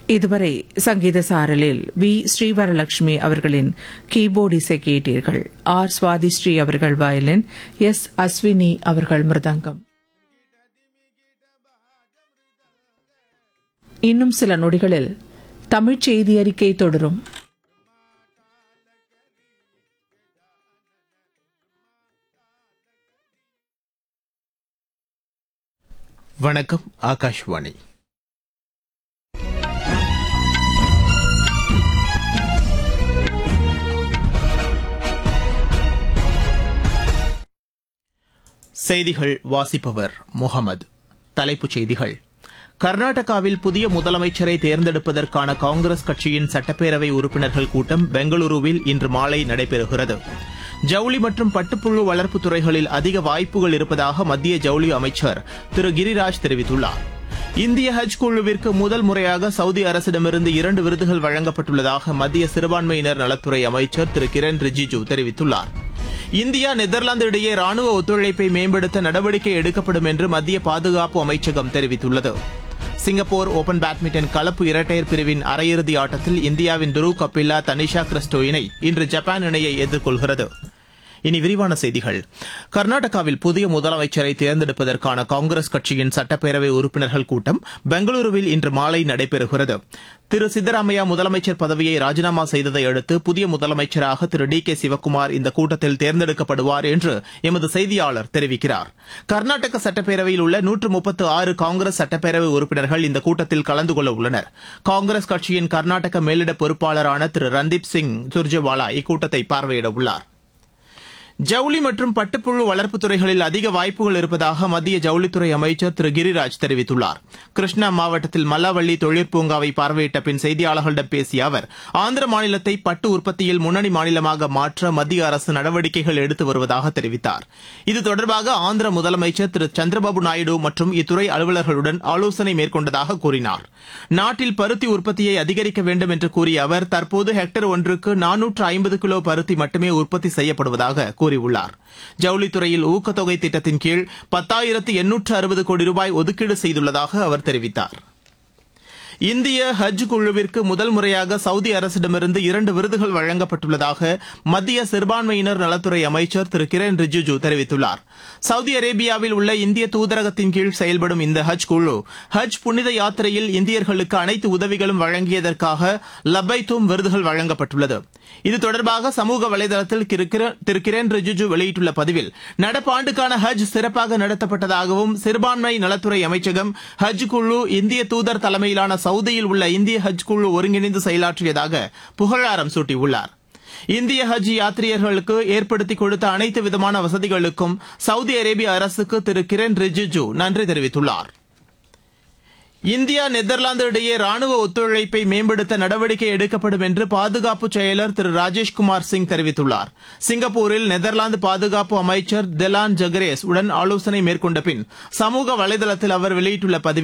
இதுவரை சங்கீத சாரலில் வி ஸ்ரீவரலட்சுமி அவர்களின் கீபோர்ட் இசை கேட்டீர்கள் ஆர் சுவாதி ஸ்ரீ அவர்கள் வயலின் எஸ் அஸ்வினி அவர்கள் மிருதங்கம் இன்னும் சில நொடிகளில் தமிழ்ச் செய்தி அறிக்கை தொடரும் வணக்கம் ஆகாஷ்வாணி செய்திகள் வாசிப்பவர் முகமது தலைப்புச் செய்திகள் கர்நாடகாவில் புதிய முதலமைச்சரை தேர்ந்தெடுப்பதற்கான காங்கிரஸ் கட்சியின் சட்டப்பேரவை உறுப்பினர்கள் கூட்டம் பெங்களூருவில் இன்று மாலை நடைபெறுகிறது ஜவுளி மற்றும் பட்டுப்புழு வளர்ப்பு துறைகளில் அதிக வாய்ப்புகள் இருப்பதாக மத்திய ஜவுளி அமைச்சர் திரு கிரிராஜ் தெரிவித்துள்ளார் இந்திய ஹஜ் குழுவிற்கு முதல் முறையாக சவுதி அரசிடமிருந்து இரண்டு விருதுகள் வழங்கப்பட்டுள்ளதாக மத்திய சிறுபான்மையினர் நலத்துறை அமைச்சர் திரு கிரண் ரிஜிஜு தெரிவித்துள்ளார் இந்தியா நெதர்லாந்து இடையே ராணுவ ஒத்துழைப்பை மேம்படுத்த நடவடிக்கை எடுக்கப்படும் என்று மத்திய பாதுகாப்பு அமைச்சகம் தெரிவித்துள்ளது சிங்கப்பூர் ஓபன் பேட்மிண்டன் கலப்பு இரட்டையர் பிரிவின் அரையிறுதி ஆட்டத்தில் இந்தியாவின் துருவ் கபில்லா தனிஷா கிறிஸ்டோ இணை இன்று ஜப்பான் இணையை எதிர்கொள்கிறது இனி விரிவான செய்திகள் கர்நாடகாவில் புதிய முதலமைச்சரை தேர்ந்தெடுப்பதற்கான காங்கிரஸ் கட்சியின் சட்டப்பேரவை உறுப்பினர்கள் கூட்டம் பெங்களூருவில் இன்று மாலை நடைபெறுகிறது திரு சித்தராமையா முதலமைச்சர் பதவியை ராஜினாமா செய்ததை அடுத்து புதிய முதலமைச்சராக திரு டி கே சிவக்குமார் இந்த கூட்டத்தில் தேர்ந்தெடுக்கப்படுவார் என்று எமது செய்தியாளர் தெரிவிக்கிறார் கர்நாடக சட்டப்பேரவையில் உள்ள நூற்று முப்பத்து ஆறு காங்கிரஸ் சட்டப்பேரவை உறுப்பினர்கள் இந்த கூட்டத்தில் கலந்து கொள்ள உள்ளனர் காங்கிரஸ் கட்சியின் கர்நாடக மேலிட பொறுப்பாளரான திரு ரந்தீப் சிங் சுர்ஜேவாலா இக்கூட்டத்தை பார்வையிட உள்ளார் ஜவுளி மற்றும் பட்டுப்புழு வளர்ப்பு துறைகளில் அதிக வாய்ப்புகள் இருப்பதாக மத்திய ஜவுளித்துறை அமைச்சர் திரு கிரிராஜ் தெரிவித்துள்ளார் கிருஷ்ணா மாவட்டத்தில் மல்லாவள்ளி தொழிற்பூங்காவை பார்வையிட்ட பின் செய்தியாளர்களிடம் பேசிய அவர் ஆந்திர மாநிலத்தை பட்டு உற்பத்தியில் முன்னணி மாநிலமாக மாற்ற மத்திய அரசு நடவடிக்கைகள் எடுத்து வருவதாக தெரிவித்தார் இது தொடர்பாக ஆந்திர முதலமைச்சர் திரு சந்திரபாபு நாயுடு மற்றும் இத்துறை அலுவலர்களுடன் ஆலோசனை மேற்கொண்டதாக கூறினார் நாட்டில் பருத்தி உற்பத்தியை அதிகரிக்க வேண்டும் என்று கூறிய அவர் தற்போது ஹெக்டேர் ஒன்றுக்கு நானூற்று ஐம்பது கிலோ பருத்தி மட்டுமே உற்பத்தி செய்யப்படுவதாக கூறியுள்ளார் ஜவுளித்துறையில் ஊக்கத்தொகை திட்டத்தின் கீழ் பத்தாயிரத்து எண்ணூற்று அறுபது கோடி ரூபாய் ஒதுக்கீடு செய்துள்ளதாக அவர் தெரிவித்தார் இந்திய ஹஜ் குழுவிற்கு முதல் முறையாக சவுதி அரசிடமிருந்து இரண்டு விருதுகள் வழங்கப்பட்டுள்ளதாக மத்திய சிறுபான்மையினர் நலத்துறை அமைச்சர் திரு கிரண் ரிஜிஜு தெரிவித்துள்ளார் சவுதி அரேபியாவில் உள்ள இந்திய தூதரகத்தின் கீழ் செயல்படும் இந்த ஹஜ் குழு ஹஜ் புனித யாத்திரையில் இந்தியர்களுக்கு அனைத்து உதவிகளும் வழங்கியதற்காக லபைத்தும் விருதுகள் வழங்கப்பட்டுள்ளது இது தொடர்பாக சமூக வலைதளத்தில் திரு கிரண் ரிஜிஜு வெளியிட்டுள்ள பதிவில் நடப்பாண்டுக்கான ஹஜ் சிறப்பாக நடத்தப்பட்டதாகவும் சிறுபான்மை நலத்துறை அமைச்சகம் ஹஜ் குழு இந்திய தூதர் தலைமையிலான சவுதியில் உள்ள இந்திய ஹஜ் குழு ஒருங்கிணைந்து செயலாற்றியதாக புகழாரம் சூட்டியுள்ளார் இந்திய ஹஜ் யாத்ரீகர்களுக்கு ஏற்படுத்தி கொடுத்த அனைத்து விதமான வசதிகளுக்கும் சவுதி அரேபிய அரசுக்கு திரு கிரண் ரிஜிஜு நன்றி தெரிவித்துள்ளார் இந்தியா நெதர்லாந்து இடையே ராணுவ ஒத்துழைப்பை மேம்படுத்த நடவடிக்கை எடுக்கப்படும் என்று பாதுகாப்பு செயலர் திரு ராஜேஷ்குமார் சிங் தெரிவித்துள்ளார் சிங்கப்பூரில் நெதர்லாந்து பாதுகாப்பு அமைச்சர் தெலான் ஜெகரேஸ் உடன் ஆலோசனை மேற்கொண்ட பின் சமூக வலைதளத்தில் அவர் வெளியிட்டுள்ள பதிவில்